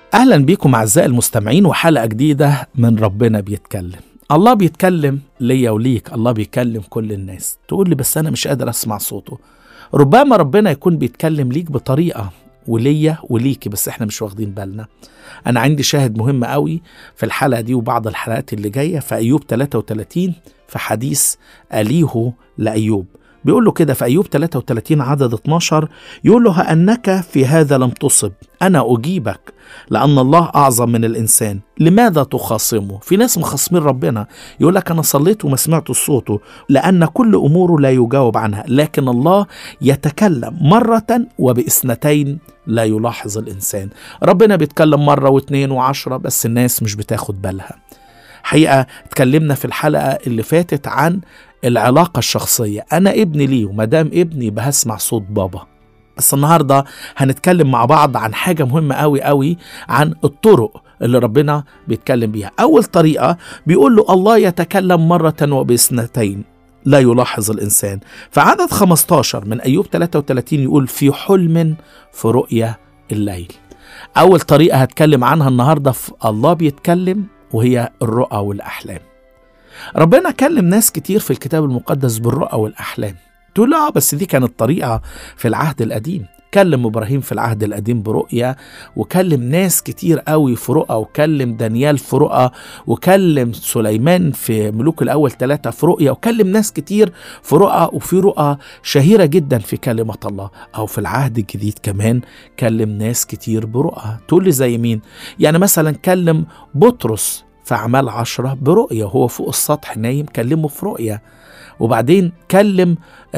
اهلا بيكم اعزائي المستمعين وحلقه جديده من ربنا بيتكلم الله بيتكلم ليا وليك الله بيكلم كل الناس تقول لي بس انا مش قادر اسمع صوته ربما ربنا يكون بيتكلم ليك بطريقه وليا وليكي بس احنا مش واخدين بالنا انا عندي شاهد مهم قوي في الحلقه دي وبعض الحلقات اللي جايه في ايوب 33 في حديث اليهو لايوب بيقول له كده في أيوب 33 عدد 12 يقول له أنك في هذا لم تصب أنا أجيبك لأن الله أعظم من الإنسان لماذا تخاصمه في ناس مخاصمين ربنا يقول لك أنا صليت وما سمعت صوته لأن كل أموره لا يجاوب عنها لكن الله يتكلم مرة وبإثنتين لا يلاحظ الإنسان ربنا بيتكلم مرة واثنين وعشرة بس الناس مش بتاخد بالها حقيقة اتكلمنا في الحلقة اللي فاتت عن العلاقة الشخصية أنا ابني ليه ومدام ابني بهسمع صوت بابا بس النهاردة هنتكلم مع بعض عن حاجة مهمة قوي قوي عن الطرق اللي ربنا بيتكلم بيها أول طريقة بيقول له الله يتكلم مرة وباثنتين لا يلاحظ الإنسان فعدد 15 من أيوب 33 يقول في حلم في رؤية الليل أول طريقة هتكلم عنها النهاردة في الله بيتكلم وهي الرؤى والأحلام ربنا كلم ناس كتير في الكتاب المقدس بالرؤى والأحلام تقول لا بس دي كانت طريقة في العهد القديم كلم إبراهيم في العهد القديم برؤية وكلم ناس كتير قوي في رؤى وكلم دانيال في رؤى وكلم سليمان في ملوك الأول ثلاثة في رؤية وكلم ناس كتير في رؤى وفي رؤى شهيرة جدا في كلمة الله أو في العهد الجديد كمان كلم ناس كتير برؤى تقول لي زي مين يعني مثلا كلم بطرس في أعمال عشرة برؤية وهو فوق السطح نايم كلمه في رؤية وبعدين كلم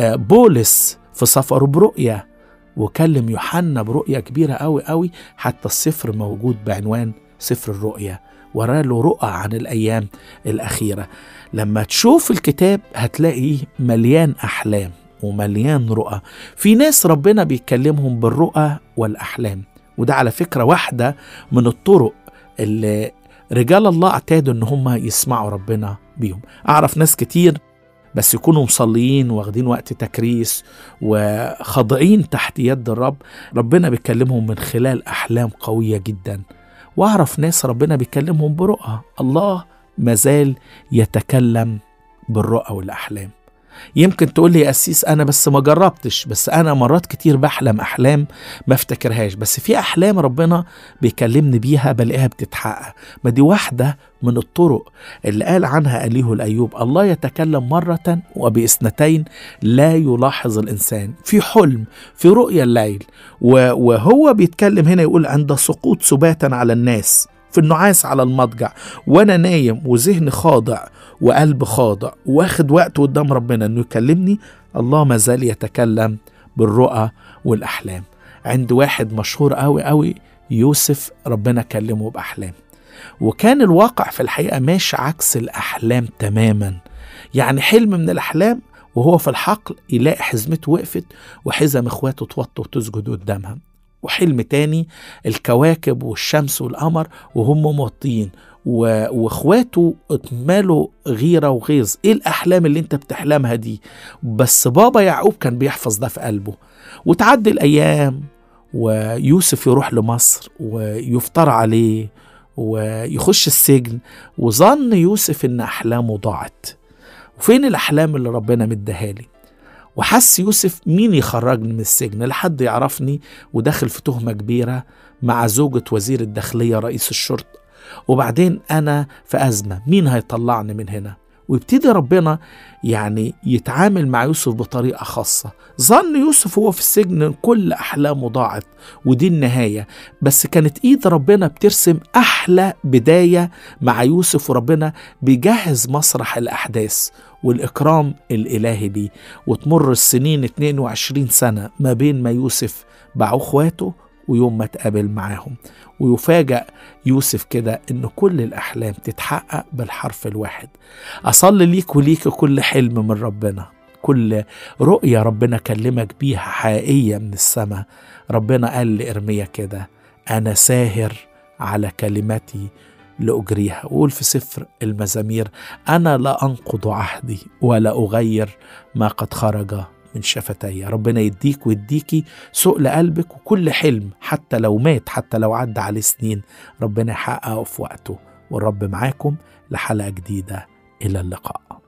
بولس في سفره برؤية وكلم يوحنا برؤية كبيرة قوي قوي حتى السفر موجود بعنوان سفر الرؤية وراله رؤى عن الأيام الأخيرة لما تشوف الكتاب هتلاقيه مليان أحلام ومليان رؤى في ناس ربنا بيكلمهم بالرؤى والأحلام وده على فكرة واحدة من الطرق اللي رجال الله اعتادوا ان هم يسمعوا ربنا بيهم اعرف ناس كتير بس يكونوا مصليين واخدين وقت تكريس وخاضعين تحت يد الرب ربنا بيكلمهم من خلال احلام قويه جدا واعرف ناس ربنا بيكلمهم برؤى الله مازال يتكلم بالرؤى والاحلام يمكن تقول لي يا أسيس أنا بس ما جربتش بس أنا مرات كتير بحلم أحلام ما افتكرهاش بس في أحلام ربنا بيكلمني بيها بلاقيها بتتحقق ما دي واحدة من الطرق اللي قال عنها أليه الأيوب الله يتكلم مرة وبإثنتين لا يلاحظ الإنسان في حلم في رؤيا الليل وهو بيتكلم هنا يقول عند سقوط سباتا على الناس في النعاس على المضجع وانا نايم وذهني خاضع وقلب خاضع واخد وقت قدام ربنا انه يكلمني الله ما زال يتكلم بالرؤى والاحلام عند واحد مشهور قوي قوي يوسف ربنا كلمه باحلام وكان الواقع في الحقيقه ماشي عكس الاحلام تماما يعني حلم من الاحلام وهو في الحقل يلاقي حزمته وقفت وحزم اخواته توطوا وتسجد قدامها وحلم تاني الكواكب والشمس والقمر وهم موطيين واخواته اتمالوا غيرة وغيظ ايه الاحلام اللي انت بتحلمها دي بس بابا يعقوب كان بيحفظ ده في قلبه وتعدي الايام ويوسف يروح لمصر ويفترى عليه ويخش السجن وظن يوسف ان احلامه ضاعت وفين الاحلام اللي ربنا مديها لي وحس يوسف مين يخرجني من السجن لحد يعرفني وداخل في تهمة كبيرة مع زوجة وزير الداخلية رئيس الشرطة وبعدين أنا في أزمة مين هيطلعني من هنا ويبتدي ربنا يعني يتعامل مع يوسف بطريقة خاصة ظن يوسف هو في السجن إن كل أحلامه ضاعت ودي النهاية بس كانت إيد ربنا بترسم أحلى بداية مع يوسف وربنا بيجهز مسرح الأحداث والإكرام الإلهي دي وتمر السنين 22 سنة ما بين ما يوسف باعوا إخواته ويوم ما اتقابل معاهم ويفاجأ يوسف كده إن كل الأحلام تتحقق بالحرف الواحد أصلي ليك وليك كل حلم من ربنا كل رؤية ربنا كلمك بيها حقيقية من السماء ربنا قال لإرميا كده أنا ساهر على كلمتي لأجريها وقول في سفر المزامير أنا لا أنقض عهدي ولا أغير ما قد خرج من شفتي ربنا يديك ويديكي سؤل قلبك وكل حلم حتى لو مات حتى لو عدى عليه سنين ربنا يحققه في وقته والرب معاكم لحلقة جديدة إلى اللقاء